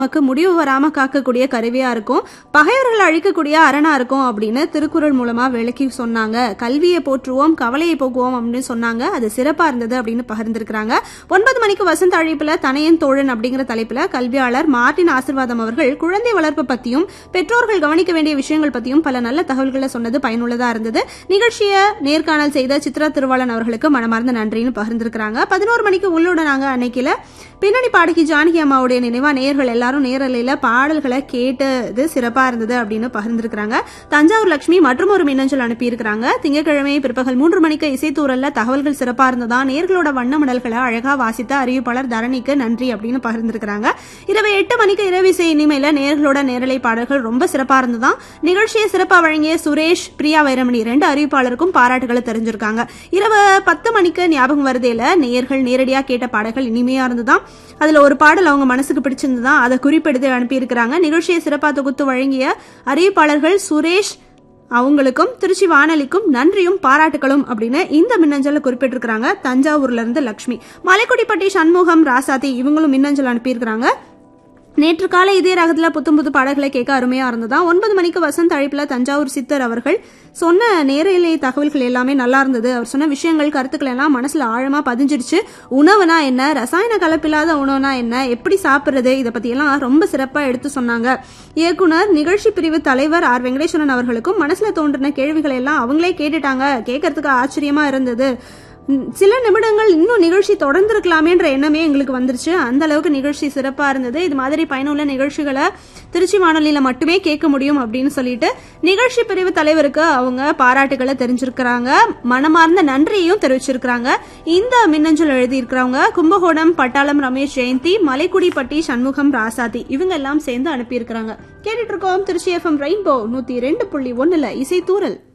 நமக்கு முடிவு வராம காக்கக்கூடிய கருவியா இருக்கும் பகைவர்களை அழிக்கக்கூடிய அரணா இருக்கும் அப்படின்னு திருக்குறள் மூலமா விளக்கி சொன்னாங்க கல்வியை போற்றுவோம் கவலையை போக்குவோம் அப்படின்னு சொன்னாங்க அது சிறப்பா இருந்தது அப்படின்னு பகிர்ந்திருக்கிறாங்க ஒன்பது மணிக்கு வசந்த அழைப்புல தனையன் தோழன் அப்படிங்கிற தலைப்புல கல்வியாளர் மார்டின் ஆசிர்வாதம் அவர்கள் குழந்தை வளர்ப்பு பத்தியும் பெற்றோர்கள் கவனிக்க வேண்டிய விஷயங்கள் பத்தியும் பல நல்ல தகவல்களை சொன்னது பயனுள்ளதா இருந்தது நிகழ்ச்சியை நேர்காணல் செய்த சித்ரா திருவாளன் அவர்களுக்கு மனமார்ந்த நன்றின்னு பகிர்ந்திருக்கிறாங்க பதினோரு மணிக்கு உள்ளோட நாங்க அன்னைக்கில பின்னணி பாடகி ஜானகி அம்மாவுடைய நினைவா நேயர்கள் எல்லாரும் நேரலையில பாடல்களை கேட்டது சிறப்பா இருந்தது அப்படின்னு பகிர்ந்திருக்கிறாங்க தஞ்சாவூர் லட்சுமி மற்றும் ஒரு மின்னஞ்சல் அனுப்பியிருக்கிறாங்க திங்கட்கிழமை பிற்பகல் மூன்று மணிக்கு இசைத்தூரல்ல தகவல்கள் சிறப்பா இருந்ததா நேர்களோட வண்ண மடல்களை அழகா வாசித்த அறிவிப்பாளர் தரணிக்கு நன்றி அப்படின்னு பகிர்ந்திருக்கிறாங்க இரவு எட்டு மணிக்கு இரவிசை இனிமையில நேர்களோட நேரலை பாடல்கள் ரொம்ப சிறப்பா இருந்ததா நிகழ்ச்சியை சிறப்பா வழங்கிய சுரேஷ் பிரியா வைரமணி ரெண்டு அறிவிப்பாளருக்கும் பாராட்டுகளை தெரிஞ்சிருக்காங்க இரவு பத்து மணிக்கு ஞாபகம் வருதேல நேயர்கள் நேரடியா கேட்ட பாடல்கள் இனிமையா இருந்ததாம் அதுல ஒரு பாடல் அவங்க மனசுக்கு பிடிச்சிருந்ததா அதை குறிப்பெடுத்து அனுப்பியிருக்கிறாங்க நிகழ்ச்சியை சிறப்பா தொகுத்து வழங்கிய அறிவிப்பாளர்கள் சுரேஷ் அவங்களுக்கும் திருச்சி வானொலிக்கும் நன்றியும் பாராட்டுகளும் அப்படின்னு இந்த மின்னஞ்சல குறிப்பிட்டிருக்கிறாங்க தஞ்சாவூர்ல இருந்து லக்ஷ்மி மலைக்குடிப்பட்டி சண்முகம் ராசாதி இவங்களும் மின்னஞ்சல் அனுப்பியிருக்கிறாங்க நேற்று காலை இதே ராகத்துல புத்தம் புது பாடல்களை கேட்க அருமையா இருந்ததா ஒன்பது மணிக்கு வசந்த் அழைப்புல தஞ்சாவூர் சித்தர் அவர்கள் சொன்ன நேரலை தகவல்கள் எல்லாமே நல்லா இருந்தது அவர் சொன்ன விஷயங்கள் கருத்துக்கள் எல்லாம் மனசுல ஆழமா பதிஞ்சிடுச்சு உணவுனா என்ன ரசாயன கலப்பில்லாத உணவுனா என்ன எப்படி சாப்பிடுறது இதை பத்தி எல்லாம் ரொம்ப சிறப்பா எடுத்து சொன்னாங்க இயக்குனர் நிகழ்ச்சி பிரிவு தலைவர் ஆர் வெங்கடேஸ்வரன் அவர்களுக்கும் மனசுல தோன்றின கேள்விகளை எல்லாம் அவங்களே கேட்டுட்டாங்க கேட்கறதுக்கு ஆச்சரியமா இருந்தது ம், சில நிமிடங்கள் இன்னும் நிகழ்ச்சி தொடர்ந்துருக்கலாமேன்ற எண்ணமே எங்களுக்கு வந்துருச்சு அந்த அளவுக்கு நிகழ்ச்சி சிறப்பா இருந்தது இது மாதிரி பயனுள்ள நிகழ்ச்சிகளை திருச்சி வானொலியில மட்டுமே கேட்க முடியும் அப்படின்னு சொல்லிட்டு நிகழ்ச்சி பிரிவு தலைவருக்கு அவங்க பாராட்டுகளை தெரிஞ்சிருக்கிறாங்க மனமார்ந்த நன்றியையும் தெரிவிச்சிருக்கிறாங்க இந்த மின்னஞ்சல் எழுதியிருக்கிறவங்க கும்பகோணம் பட்டாளம் ரமேஷ் ஜெயந்தி மலைக்குடிப்பட்டி சண்முகம் ராசாதி இவங்க எல்லாம் சேர்ந்து அனுப்பியிருக்கிறாங்க கேட்டுட்டு இருக்கோம் திருச்சி எஃப்எம் ரெயின்போ நூத்தி ரெண்டு புள்ளி ஒண்ணுல இசை தூரல்